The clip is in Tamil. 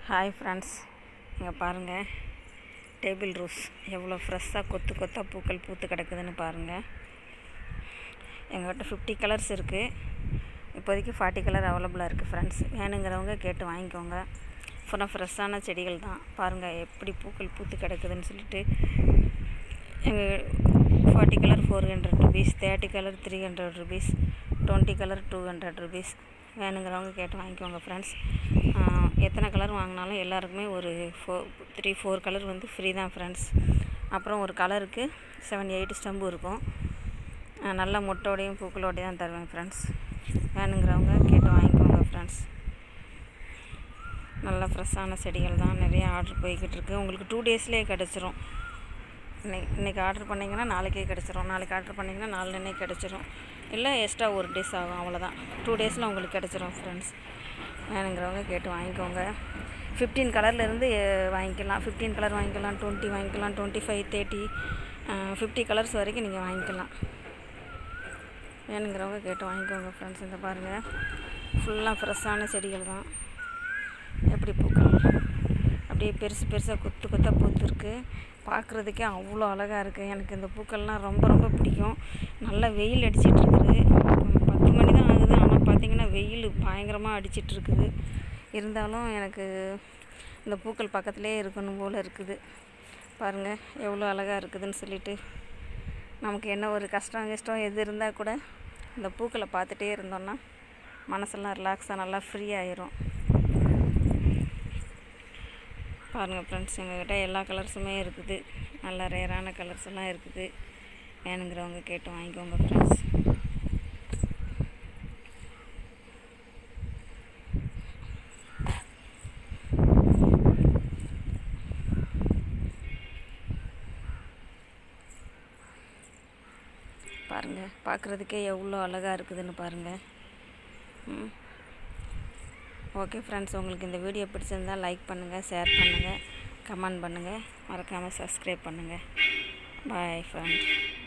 ஹாய் ஃப்ரெண்ட்ஸ் இங்கே பாருங்கள் டேபிள் ரோஸ் எவ்வளோ ஃப்ரெஷ்ஷாக கொத்து கொத்தாக பூக்கள் பூத்து கிடக்குதுன்னு பாருங்கள் எங்கள்கிட்ட ஃபிஃப்டி கலர்ஸ் இருக்குது இப்போதைக்கு ஃபார்ட்டி கலர் அவைலபிளாக இருக்குது ஃப்ரெண்ட்ஸ் வேணுங்கிறவங்க கேட்டு வாங்கிக்கோங்க அப்புறம் ஃப்ரெஷ்ஷான செடிகள் தான் பாருங்கள் எப்படி பூக்கள் பூத்து கிடக்குதுன்னு சொல்லிட்டு எங்கள் forty colour four hundred rupees thirty colour three hundred rupees twenty colour two hundred rupees வேணுங்கிறவங்க கேட்டு வாங்கிக்கோங்க ஃப்ரெண்ட்ஸ் எத்தனை கலர் வாங்கினாலும் எல்லாருக்குமே ஒரு ஃபோர் த்ரீ ஃபோர் கலர் வந்து ஃப்ரீ தான் ஃப்ரெண்ட்ஸ் அப்புறம் ஒரு கலருக்கு செவன் எயிட் ஸ்டம்பு இருக்கும் ஆஹ் நல்ல மொட்டோடையும் பூக்களோடையும் தான் தருவேன் ஃப்ரெண்ட்ஸ் வேணுங்கிறவங்க கேட்டு வாங்கிக்கோங்க ஃப்ரெண்ட்ஸ் நல்ல ஃப்ரெஷ்ஷான செடிகள் தான் நிறைய ஆர்டர் போய்கிட்டு இருக்கு உங்களுக்கு டூ டேஸ்லேயே கிடச்சிரும் இன்னைக்கு இன்றைக்கி ஆர்டர் பண்ணிங்கன்னா நாளைக்கே கிடச்சிரும் நாளைக்கு ஆர்டர் பண்ணிங்கன்னா நாலு கிடச்சிரும் இல்லை எக்ஸ்ட்ரா ஒரு டேஸ் ஆகும் அவ்வளோதான் டூ டேஸில் உங்களுக்கு கிடச்சிரும் ஃப்ரெண்ட்ஸ் வேணுங்கிறவங்க கேட்டு வாங்கிக்கோங்க ஃபிஃப்டீன் கலர்லேருந்து வாங்கிக்கலாம் ஃபிஃப்டீன் கலர் வாங்கிக்கலாம் டுவெண்ட்டி வாங்கிக்கலாம் twenty five thirty fifty colours வரைக்கும் நீங்கள் வாங்கிக்கலாம் வேணுங்கிறவங்க கேட்டு வாங்கிக்கோங்க ஃப்ரெண்ட்ஸ் இந்த பாருங்கள் ஃபுல்லாக ஃப்ரெஷ்ஷான செடிகள் தான் எப்படி பூக்கள் அப்படியே பெருசு பெருசாக கொத்து கொத்தாக பூத்துருக்கு பார்க்குறதுக்கே அவ்வளோ அழகாக இருக்குது எனக்கு இந்த பூக்கள்லாம் ரொம்ப ரொம்ப பிடிக்கும் நல்லா வெயில் அடிச்சிட்டு இருக்குது பத்து மணி தான் ஆகுது ஆனால் பார்த்தீங்கன்னா வெயில் பயங்கரமாக அடிச்சிட்டு இருக்குது இருந்தாலும் எனக்கு இந்த பூக்கள் பக்கத்துலேயே இருக்கணும் போல் இருக்குது பாருங்கள் எவ்வளோ அழகாக இருக்குதுன்னு சொல்லிட்டு நமக்கு என்ன ஒரு கஷ்டம் கஷ்டம் எது இருந்தால் கூட இந்த பூக்களை பார்த்துட்டே இருந்தோன்னா மனசெல்லாம் ரிலாக்ஸாக நல்லா ஃப்ரீ ஆயிரும் பாருங்கள் ஃப்ரெண்ட்ஸ் எங்ககிட்ட எல்லா கலர்ஸுமே இருக்குது நல்ல ரேரான கலர்ஸ் எல்லாம் இருக்குது வேணுங்கிறவங்க கேட்டு வாங்கிக்கோங்க ஃப்ரெண்ட்ஸ் பாருங்கள் பார்க்குறதுக்கே எவ்வளோ அழகாக இருக்குதுன்னு பாருங்கள் ம் ஓகே ஃப்ரெண்ட்ஸ் உங்களுக்கு இந்த வீடியோ பிடிச்சிருந்தால் லைக் பண்ணுங்கள் ஷேர் பண்ணுங்கள் கமெண்ட் பண்ணுங்கள் மறக்காமல் சப்ஸ்கிரைப் பண்ணுங்கள் பாய் ஃப்ரெண்ட்